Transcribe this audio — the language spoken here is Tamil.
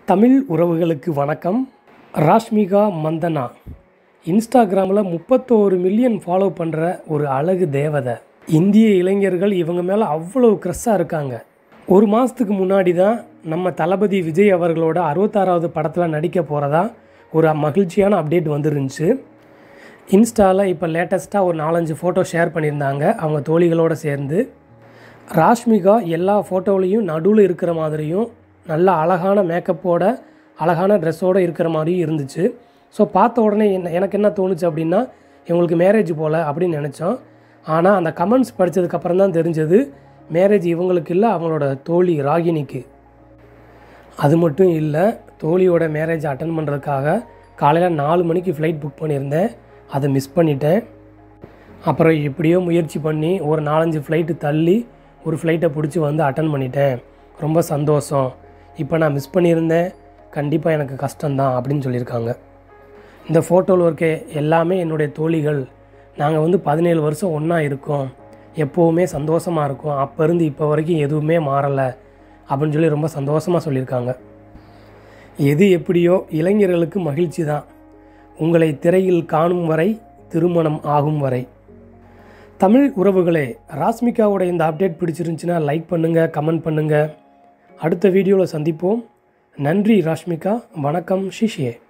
தமிழ் உறவுகளுக்கு வணக்கம் ராஷ்மிகா மந்தனா இன்ஸ்டாகிராமில் முப்பத்தோரு மில்லியன் ஃபாலோ பண்ணுற ஒரு அழகு தேவதை இந்திய இளைஞர்கள் இவங்க மேலே அவ்வளோ க்ரெஸ்ஸாக இருக்காங்க ஒரு மாதத்துக்கு முன்னாடி தான் நம்ம தளபதி விஜய் அவர்களோட அறுபத்தாறாவது படத்தில் நடிக்க போகிறதா ஒரு மகிழ்ச்சியான அப்டேட் வந்துருந்துச்சு இன்ஸ்டாவில் இப்போ லேட்டஸ்ட்டாக ஒரு நாலஞ்சு ஃபோட்டோ ஷேர் பண்ணியிருந்தாங்க அவங்க தோழிகளோடு சேர்ந்து ராஷ்மிகா எல்லா ஃபோட்டோவிலையும் நடுவில் இருக்கிற மாதிரியும் நல்ல அழகான மேக்கப்போட அழகான ட்ரெஸ்ஸோடு இருக்கிற மாதிரியும் இருந்துச்சு ஸோ பார்த்த உடனே என்ன எனக்கு என்ன தோணுச்சு அப்படின்னா இவங்களுக்கு மேரேஜ் போல் அப்படின்னு நினச்சோம் ஆனால் அந்த கமெண்ட்ஸ் படித்ததுக்கப்புறம் தான் தெரிஞ்சது மேரேஜ் இவங்களுக்கு இல்லை அவங்களோட தோழி ராகினிக்கு அது மட்டும் இல்லை தோழியோட மேரேஜ் அட்டன் பண்ணுறதுக்காக காலையில் நாலு மணிக்கு ஃப்ளைட் புக் பண்ணியிருந்தேன் அதை மிஸ் பண்ணிட்டேன் அப்புறம் எப்படியோ முயற்சி பண்ணி ஒரு நாலஞ்சு ஃப்ளைட்டு தள்ளி ஒரு ஃப்ளைட்டை பிடிச்சி வந்து அட்டன் பண்ணிட்டேன் ரொம்ப சந்தோஷம் இப்போ நான் மிஸ் பண்ணியிருந்தேன் கண்டிப்பாக எனக்கு கஷ்டம்தான் அப்படின்னு சொல்லியிருக்காங்க இந்த ஃபோட்டோவில் இருக்க எல்லாமே என்னுடைய தோழிகள் நாங்கள் வந்து பதினேழு வருஷம் ஒன்றா இருக்கோம் எப்போவுமே சந்தோஷமாக இருக்கோம் அப்போ இருந்து இப்போ வரைக்கும் எதுவுமே மாறலை அப்படின்னு சொல்லி ரொம்ப சந்தோஷமாக சொல்லியிருக்காங்க எது எப்படியோ இளைஞர்களுக்கு மகிழ்ச்சி தான் உங்களை திரையில் காணும் வரை திருமணம் ஆகும் வரை தமிழ் உறவுகளே ராஸ்மிகாவோட இந்த அப்டேட் பிடிச்சிருந்துச்சுன்னா லைக் பண்ணுங்கள் கமெண்ட் பண்ணுங்கள் அடுத்த வீடியோவில் சந்திப்போம் நன்றி ராஷ்மிகா வணக்கம் ஷிஷியே